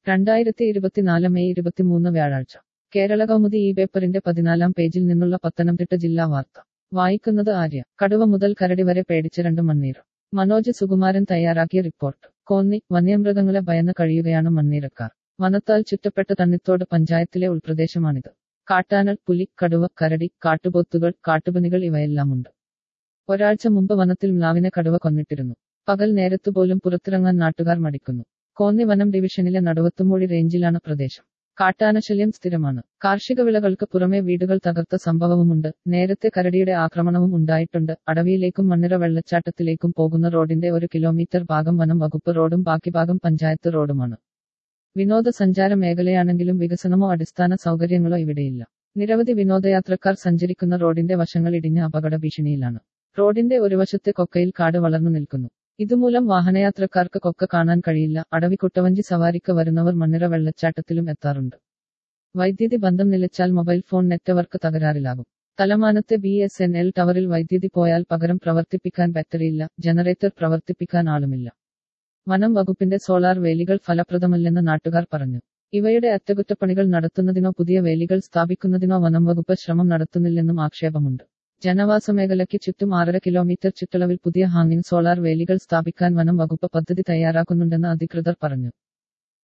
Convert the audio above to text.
രണ്ടായിരത്തി ഇരുപത്തിനാല് മെയ് ഇരുപത്തിമൂന്ന് വ്യാഴാഴ്ച കേരള കൗമുദി ഈ പേപ്പറിന്റെ പതിനാലാം പേജിൽ നിന്നുള്ള പത്തനംതിട്ട ജില്ലാ വാർത്ത വായിക്കുന്നത് ആര്യ കടുവ മുതൽ കരടി വരെ പേടിച്ച് രണ്ട് മണ്ണീർ മനോജ് സുകുമാരൻ തയ്യാറാക്കിയ റിപ്പോർട്ട് കോന്നി വന്യമൃഗങ്ങളെ ഭയന്ന് കഴിയുകയാണ് മണ്ണീരക്കാർ വനത്താൽ ചുറ്റപ്പെട്ട തണ്ണിത്തോട് പഞ്ചായത്തിലെ ഉൾപ്രദേശമാണിത് കാട്ടാനൽ പുലി കടുവ കരടി കാട്ടുപോത്തുകൾ കാട്ടുപനികൾ ഇവയെല്ലാമുണ്ട് ഒരാഴ്ച മുമ്പ് വനത്തിൽ മ്ലാവിനെ കടുവ കൊന്നിട്ടിരുന്നു പകൽ നേരത്തുപോലും പുറത്തിറങ്ങാൻ നാട്ടുകാർ മടിക്കുന്നു കോന്നി വനം ഡിവിഷനിലെ നടുവത്തുമൂഴി റേഞ്ചിലാണ് പ്രദേശം കാട്ടാനശല്യം സ്ഥിരമാണ് കാർഷിക വിളകൾക്ക് പുറമെ വീടുകൾ തകർത്ത സംഭവവുമുണ്ട് നേരത്തെ കരടിയുടെ ആക്രമണവും ഉണ്ടായിട്ടുണ്ട് അടവിയിലേക്കും മണ്ണിറ വെള്ളച്ചാട്ടത്തിലേക്കും പോകുന്ന റോഡിന്റെ ഒരു കിലോമീറ്റർ ഭാഗം വനം വകുപ്പ് റോഡും ബാക്കി ഭാഗം പഞ്ചായത്ത് റോഡുമാണ് വിനോദസഞ്ചാര മേഖലയാണെങ്കിലും വികസനമോ അടിസ്ഥാന സൗകര്യങ്ങളോ ഇവിടെയില്ല നിരവധി വിനോദയാത്രക്കാർ സഞ്ചരിക്കുന്ന റോഡിന്റെ വശങ്ങൾ ഇടിഞ്ഞ് അപകട ഭീഷണിയിലാണ് റോഡിന്റെ ഒരു വശത്തെ കൊക്കയിൽ കാട് വളർന്നു നിൽക്കുന്നു ഇതുമൂലം വാഹനയാത്രക്കാർക്ക് കൊക്ക കാണാൻ കഴിയില്ല അടവി കുട്ടവഞ്ചി സവാരിക്ക് വരുന്നവർ മണ്ണിറ വെള്ളച്ചാട്ടത്തിലും എത്താറുണ്ട് വൈദ്യുതി ബന്ധം നിലച്ചാൽ മൊബൈൽ ഫോൺ നെറ്റ്വർക്ക് തകരാറിലാകും തലമാനത്തെ ബി എസ് എൻ എൽ ടവറിൽ വൈദ്യുതി പോയാൽ പകരം പ്രവർത്തിപ്പിക്കാൻ ബാറ്ററിയില്ല ജനറേറ്റർ പ്രവർത്തിപ്പിക്കാൻ ആളുമില്ല വനം വകുപ്പിന്റെ സോളാർ വേലികൾ ഫലപ്രദമല്ലെന്ന് നാട്ടുകാർ പറഞ്ഞു ഇവയുടെ അറ്റകുറ്റപ്പണികൾ നടത്തുന്നതിനോ പുതിയ വേലികൾ സ്ഥാപിക്കുന്നതിനോ വനം വകുപ്പ് ശ്രമം നടത്തുന്നില്ലെന്നും ആക്ഷേപമുണ്ട് ജനവാസ മേഖലയ്ക്ക് ചുറ്റും ആറര കിലോമീറ്റർ ചുറ്റളവിൽ പുതിയ ഹാങ്ങിങ് സോളാർ വേലികൾ സ്ഥാപിക്കാൻ വനം വകുപ്പ് പദ്ധതി തയ്യാറാക്കുന്നുണ്ടെന്ന് അധികൃതർ പറഞ്ഞു